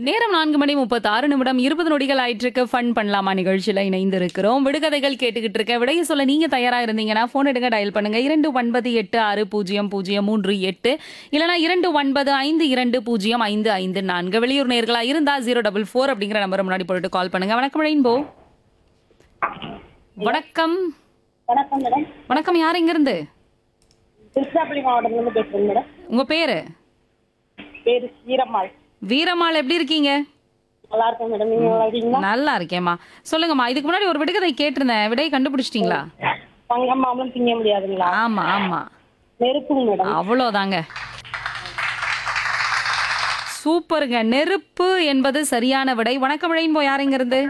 நேரம் நான்கு மணி முப்பத்தி ஆறு நிமிடம் இருபது நொடிகள் ஆயிட்டு இருக்கு ஃபன் பண்ணலாமா நிகழ்ச்சியில இணைந்து இருக்கிறோம் விடுகதைகள் கேட்டுக்கிட்டு இருக்க விடைய சொல்ல நீங்க தயாரா இருந்தீங்கன்னா போன் எடுங்க டயல் பண்ணுங்க இரண்டு ஒன்பது எட்டு ஆறு பூஜ்ஜியம் பூஜ்ஜியம் மூன்று எட்டு இல்லனா இரண்டு ஒன்பது ஐந்து இரண்டு பூஜ்ஜியம் ஐந்து ஐந்து நான்கு வெளியூர் நேர்களா இருந்தா ஜீரோ டபுள் ஃபோர் அப்படிங்கிற நம்பர் முன்னாடி போட்டு கால் பண்ணுங்க வணக்கம் ரெயின்போ வணக்கம் வணக்கம் மேடம் வணக்கம் யார் எங்க இருந்து திருச்சிராப்பள்ளி மாவட்டத்துலேருந்து பேசுகிறேன் மேடம் உங்க பேரு பேர் வீரம்மாள் வீரம்மாள் எப்படி இருக்கீங்க நல்லா இருக்கேன் மேடம் நீங்க நல்லா இருக்கீங்களா நல்லா இருக்கேம்மா சொல்லுங்கம்மா இதுக்கு முன்னாடி ஒரு விடுகதை கேட்டிருந்தேன் விடையை கண்டுபிடிச்சிட்டீங்களா தங்கம் மாமலம் திங்க முடியாதுங்களா ஆமா ஆமா நெருப்புங்க மேடம் அவ்வளோதாங்க சூப்பருங்க நெருப்பு என்பது சரியான விடை வணக்கம் விடையின் யார் எங்க இருந்து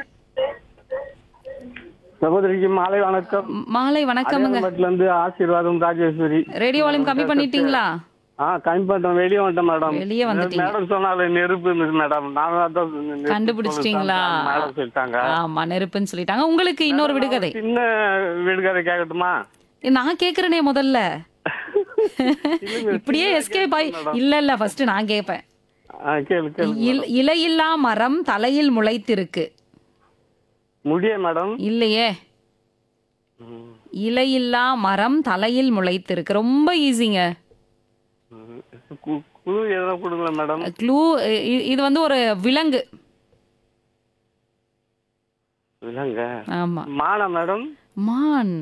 சகோதரிக்கு மாலை வணக்கம் ம், மாலை வணக்கமுங்க அடையாளம்பட்டுல இருந்து ஆசீர்வாதம் ராஜேஸ்வரி ரேடியோ வால்யூம் கம்மி பண்ணிட்டீங்களா ஆ கம்மி பண்ணிட்டோம் வெளியே வந்துட்டேன் மேடம் வெளியே வந்துட்டீங்க. மேடம் சொன்னாலே நெருப்பு இருந்துச்சு மேடம் நான் அதான் நெருப்பு கண்டுபிடிச்சிட்டீங்களா சொல்லிட்டேன். மேடம் சொல்லிட்டாங்க ஆமா நெருப்புன்னு சொல்லிட்டாங்க உங்களுக்கு இன்னொரு விடுகதை சின்ன விடுகதை கேட்கட்டுமா நான் கேக்குறேனே முதல்ல இப்படியே எஸ்கேப் ஆயி இல்ல இல்ல ஃபர்ஸ்ட் நான் கேட்பேன் ஆ, கேளு கேளு இல்- இலையில்லா மரம் தலையில் முளைத்திருக்கு முடிய மேடம் இல்லையே இலையில்லா மரம் தலையில் முளைத்திருக்கு ரொம்ப ஈஸிங்க கு- குழு எதனா கொடுங்களேன் மேடம் க்ளூ இது வந்து ஒரு விலங்கு இல்லைங்க ஆமா மானா மேடம் மான்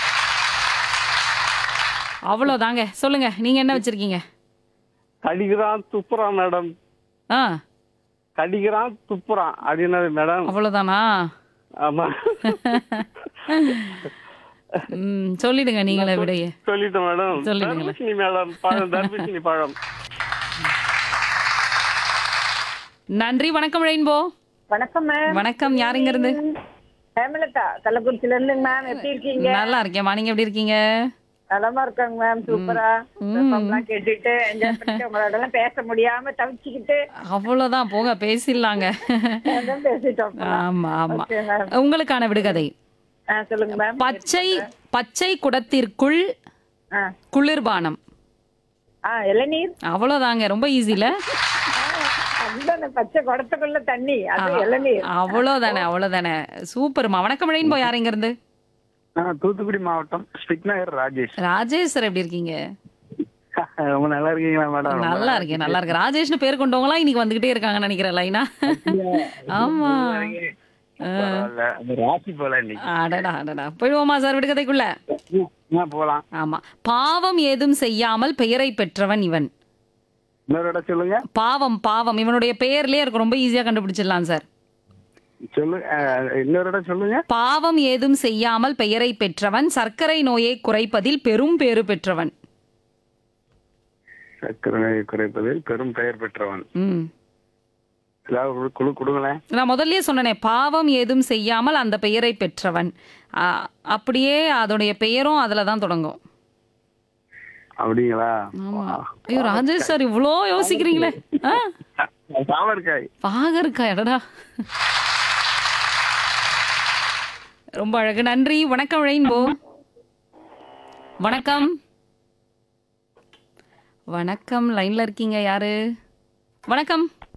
அவ்வளோதாங்க சொல்லுங்க நீங்க என்ன வச்சிருக்கீங்க கடிக்கிறான் துப்புறான் மேடம் ஆ கடிக்கிறான் துப்புறான் அப்படின்னது மேடம் அவ்வளோதானா ஆமா ம் சொல்லிடுங்க நீங்களே விடைய சொல்லிட்டேன் மேடம் சொல்லிடுங்களேன். தர்பூசணி மேடம் பழம் தர்பூசணி பழம் நன்றி வணக்கம் ரெயின்போ வணக்கம் மேம் வணக்கம் யாருங்க இருந்து ஹேமலதா கள்ளக்குறிச்சில இருந்து மேம் எப்படி இருக்கீங்க நல்லா இருக்கேம்மா நீங்க எப்படி இருக்கீங்க நலமா இருக்காங்க மேம் சூப்பரா எல்லாம் கேட்டுட்டு என்ஜாய் பண்ணிட்டு உங்களோட எல்லாம் பேச முடியாம தவிச்சுக்கிட்டு அவ்வளோதான் போங்க பேசிடலாங்க அதான் பேசிட்டோம் ஆமா ஆமா Okay, ma'am. உங்களுக்கான விடுகதை ஆ, சொல்லுங்க மேம் பச்சை பச்சை குடத்திற்குள் ஆ குளிர்பானம் ஆ இளநீர் அவ்வளோதாங்க ரொம்ப ஈஸில அந்த பச்சை குடத்துக்குள்ள தண்ணி அது இளநீர் அவ்வளோதானே அவ்வளோதானே சூப்பர்மா வணக்கம் ரெயின்போ யார் எங்க இருந்து நான் தூத்துக்குடி மாவட்டம் ஸ்பிக்நகர் ராஜேஷ் ராஜேஷ் சார் எப்படி இருக்கீங்க ரொம்ப நல்லா இருக்கீங்களா மேடம் நல்லா இருக்கேன் நல்லா இருக்கேன் ராஜேஷ்னு பேர் கொண்டவங்களாம் இன்னைக்கு வந்துகிட்டே இருக்காங்கன்னு நினைக்கிறேன் லைனா ஆமா பரவாயில்ல. அந்த ராசி போல இன்னைக்கு அடடா அடடா போயிடுவோமா சார் விடுகதைக்குள்ள ஆ, போலாம் ஆமா பாவம் ஏதும் செய்யாமல் பெயரை பெற்றவன் இவன் இன்னொரு இடம் சொல்லுங்க பாவம் பாவம் இவனுடைய பெயர்லயே இருக்கு ரொம்ப ஈஸியா கண்டுபிடிச்சிடலாம் சார் சொல்லு அஹ், இன்னொரு இடம் சொல்லுங்க பாவம் ஏதும் செய்யாமல் பெயரை பெற்றவன் சர்க்கரை நோயை குறைப்பதில் பெரும் பேறு பெற்றவன் சக்கரை குறைப்பதில் பெரும் பெயர் பெற்றவன் ம் ஏதாவது ஒரு குழு கொடுங்களேன் நான் முதல்லயே சொன்னனே பாவம் ஏதும் செய்யாமல் அந்த பெயரை பெற்றவன் ஆ, அப்படியே அதோடைய பெயரும் அதுல தான் தொடங்கும் அப்படிங்களா ஆமா ஐயோ ராஜேஷ் சார் இவ்வளோ யோசிக்கிறீங்களே ஆ சாமர்காய் பாகருக்கா எடடா ரொம்ப அழகு நன்றி வணக்கம் ரெயின்போ வணக்கம் வணக்கம் லைன்ல இருக்கீங்க யாரு வணக்கம்